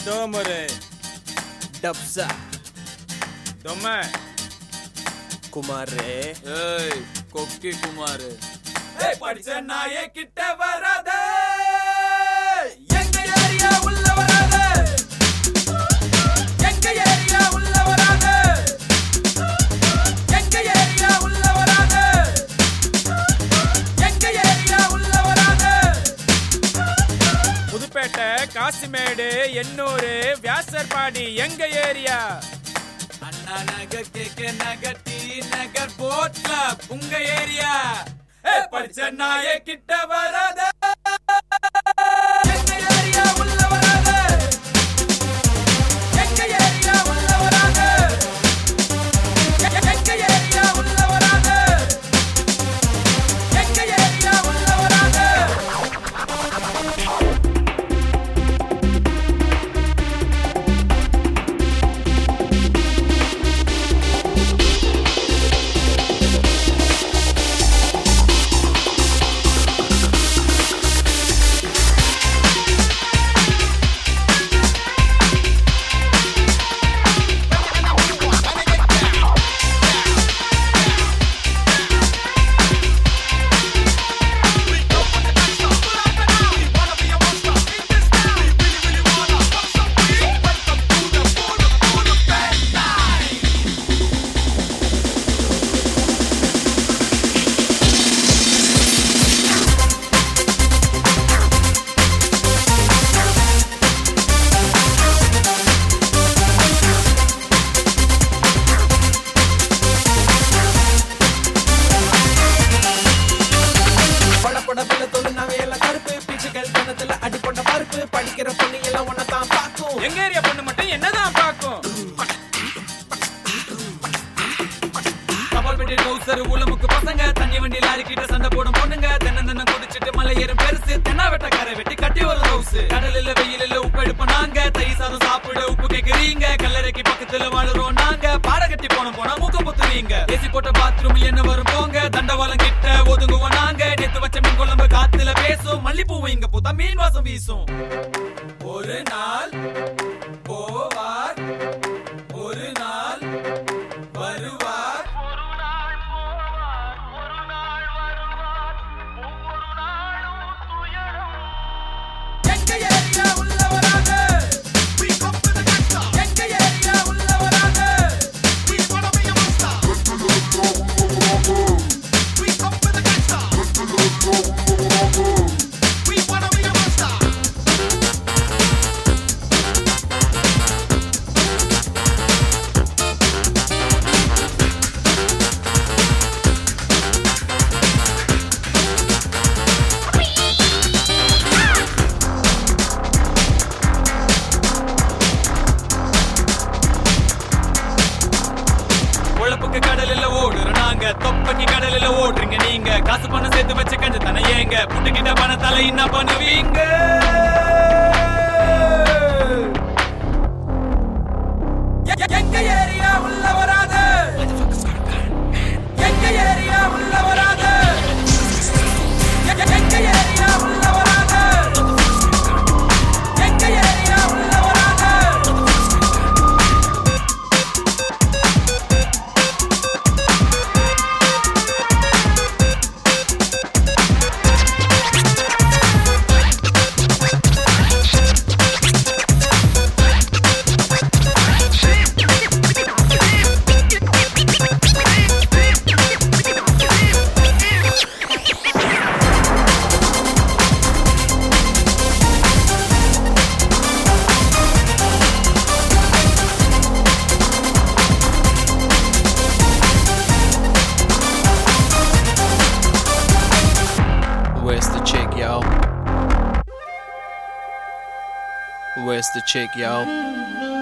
டோமரு டப்ஸா தொம்ம குமாரே ஏய் கொக்கி குமார் படிச்ச நாயே கிட்ட வராத எங்க ஏரியா உள்ள வராத எங்க ஏரியா உள்ள வராத எங்க ஏரியா உள்ள வராத எங்க ஏரியா உள்ள வராத புதுப்பேட்டை காசிமேடு எண்ணூரு வியாசர்பாடி எங்க area Anna Nagar K K Nagar T Nagar boat club உங்க ஏரியா ஏ படிச்ச நாயே கிட்ட வராத எங்க ஏரியா உள்ள வராத எங்க ஏரியா உள்ள வராத எ- எங்க ஏரியா உள்ள வராத எங்க ஏரியா உள்ள வராத படப்பட பல தொழு நவையெல்லாம் கருப்பு பிச்சுகள் கணத்துல அடிப்பட்ட பருப்பு படிக்கிற பொண்ணு எல்லாம் ஒன்னதான் பார்க்கும் எங்க ஏரியா பொண்ணு மட்டும் என்னதான் பாக்கும் கபால் பெட்டி டவுசர் உலமுக்கு பசங்க தண்ணி வண்டி லாரி கிட்ட சண்டை போடும் பொண்ணுங்க தென்ன தென்ன குடிச்சிட்டு மலை ஏறும் பெருசு தென்னா வெட்ட கரை வெட்டி கட்டி வரும் ஹவுஸ் கடலில் வெயிலில் உப்பு எடுப்போம் நாங்க தை சாதம் சாப்பிட உப்பு கேக்குறீங்க கல்லறைக்கு பக்கத்துல வாழுறோம் நாங்க பாட கட்டி போன போனா மூக்க புத்துவீங்க ஏசி போட்ட பாத்ரூம் என்ன வரும் போங்க தண்டவாளம் கிட்ட ஒதுங்குவோம் நாங்க நேத்து வச்ச மீன் குழம்பு காத்துல பேசும் மல்லிப்பூ இங்க பூத்தா மீன் வாசம் வீசும் ஒரு நாள் போவார் ஒரு நாள் வருவார் எங்க ஏரியா உள்ள வராத எங்க ஏரியா உள்ள வராத உழப்புக்கு கடலில் ஓடுற நாங்க தொப்பைக்கு கடலில் ஓடுறீங்க நீங்க காசு பணம் சேர்த்து வச்சு கஞ்ச தானே ஏங்க புட்டுக்கிட்ட பணத்தால என்ன பண்ணுவீங்க எ- எங்க ஏரியா உள்ள வராத எங்க ஏரியா உள்ள வராத எ- எங்க ஏரியா உள்ள வராத எங்க ஏரியா உள்ள வராத Where's the chick, y'all? Where's the chick, y'all?